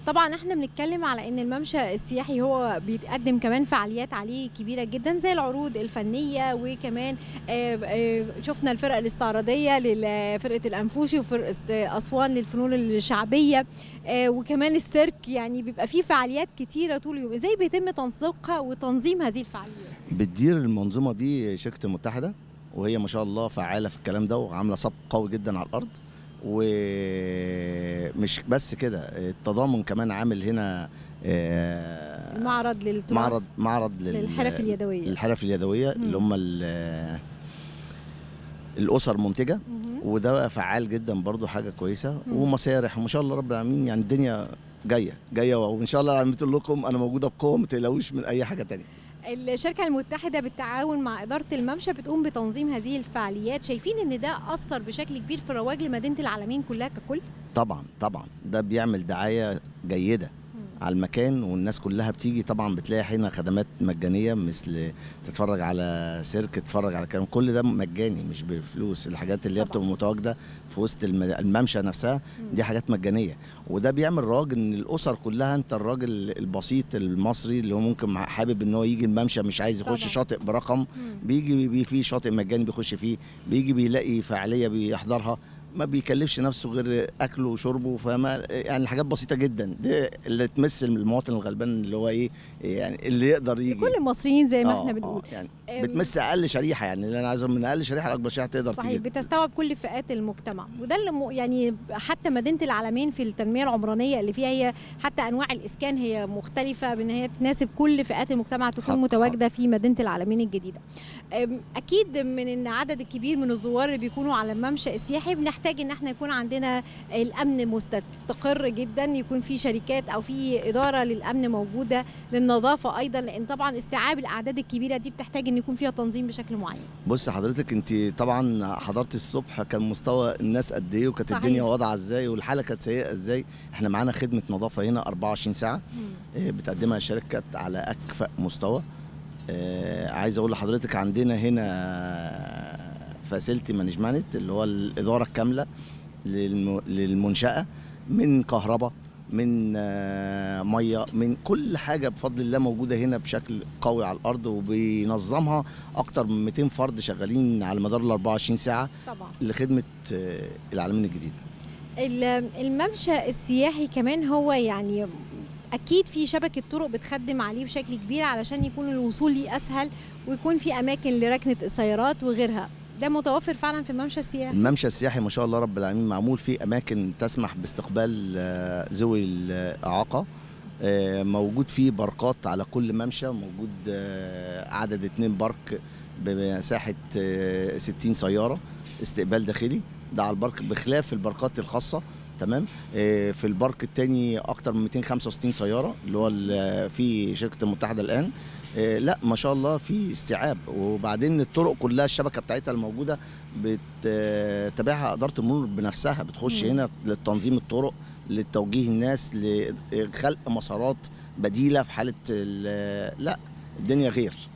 طبعا احنا بنتكلم على ان الممشى السياحي هو بيتقدم كمان فعاليات عليه كبيره جدا زي العروض الفنيه وكمان آه، آه، شفنا الفرق الاستعراضيه لفرقه الانفوشي وفرقه اسوان للفنون الشعبيه آه، وكمان السيرك يعني بيبقى فيه فعاليات كتيره طول اليوم ازاي بيتم تنسيقها وتنظيم هذه الفعاليات بتدير المنظومه دي شركه المتحده وهي ما شاء الله فعاله في الكلام ده وعامله سبق قوي جدا على الارض ومش بس كده التضامن كمان عامل هنا آه، المعرض للتراث معرض معرض لل- للحرف اليدويه الحرف اليدويه مم. اللي هم ال- الاسر منتجه مهم. وده فعال جدا برضو حاجه كويسه مم. ومسارح وما شاء الله رب العالمين يعني الدنيا جايه جايه وان شاء الله العالمين بتقول لكم انا موجوده بقوه ما تقلقوش من اي حاجه تانية الشركة المتحدة بالتعاون مع إدارة الممشى بتقوم بتنظيم هذه الفعاليات شايفين إن ده أثر بشكل كبير في رواج لمدينة العالمين كلها ككل؟ طبعا طبعا ده بيعمل دعايه جيده على المكان والناس كلها بتيجي طبعا بتلاقي هنا خدمات مجانيه مثل تتفرج على سيرك تتفرج على كلام كل ده مجاني مش بفلوس الحاجات اللي هي طبعاً. بتبقى متواجده في وسط الم- الممشى نفسها مم. دي حاجات مجانيه وده بيعمل راج ان الاسر كلها انت الراجل البسيط المصري اللي هو ممكن حابب ان هو يجي الممشى مش عايز يخش طبعاً. شاطئ برقم مم. بيجي بي فيه شاطئ مجاني بيخش فيه بيجي بيلاقي فعاليه بيحضرها ما بيكلفش نفسه غير اكله وشربه فما يعني حاجات بسيطه جدا دي اللي تمثل المواطن الغلبان اللي هو ايه يعني اللي يقدر يجي كل المصريين زي ما آه، احنا بنقول آه يعني أم، بتمس اقل شريحه يعني اللي انا عايزه من اقل شريحه لاكبر شريحه تقدر صحيح تيجي بتستوعب كل فئات المجتمع وده اللي م- يعني حتى مدينه العالمين في التنميه العمرانيه اللي فيها هي حتى انواع الاسكان هي مختلفه بان هي تناسب كل فئات المجتمع تكون حق- متواجده في مدينه العالمين الجديده أم، اكيد من ان عدد الكبير من الزوار اللي بيكونوا على الممشى السياحي بنحتاج ان احنا يكون عندنا الامن مستقر جدا يكون في شركات او في اداره للامن موجوده للنظافه ايضا لان طبعا استيعاب الاعداد الكبيره دي بتحتاج ان يكون فيها تنظيم بشكل معين بص حضرتك انت طبعا حضرت الصبح كان مستوى الناس قد ايه وكانت صحيح. الدنيا واضعه ازاي والحاله كانت سيئه ازاي احنا معانا خدمه نظافه هنا 24 ساعه آه، بتقدمها الشركات على اكفأ مستوى آه، عايز اقول لحضرتك عندنا هنا فاسيلتي مانجمنت اللي هو الاداره الكامله للم- للمنشاه من كهرباء من آه، ميه من كل حاجه بفضل الله موجوده هنا بشكل قوي على الارض وبينظمها اكتر من 200 فرد شغالين على مدار ال 24 ساعه طبعا لخدمه آه، العالمين الجديد ال- الممشى السياحي كمان هو يعني اكيد في شبكه طرق بتخدم عليه بشكل كبير علشان يكون الوصول ليه اسهل ويكون في اماكن لركنه السيارات وغيرها ده متوفر فعلا في الممشى السياحي الممشى السياحي ما شاء الله رب العالمين معمول فيه اماكن تسمح باستقبال آه، ذوي الاعاقه آه، موجود فيه باركات على كل ممشى موجود آه، عدد اتنين بارك بمساحه آه، 60 سياره استقبال داخلي ده على البارك بخلاف الباركات الخاصه تمام آه، في البارك التاني اكتر من 265 سياره اللي هو ال- في شركه المتحده الان آه، لا ما شاء الله في استيعاب وبعدين الطرق كلها الشبكه بتاعتها الموجوده بتتابعها اداره المرور بنفسها بتخش مم. هنا لتنظيم الطرق لتوجيه الناس لخلق مسارات بديله في حاله ال- لا الدنيا غير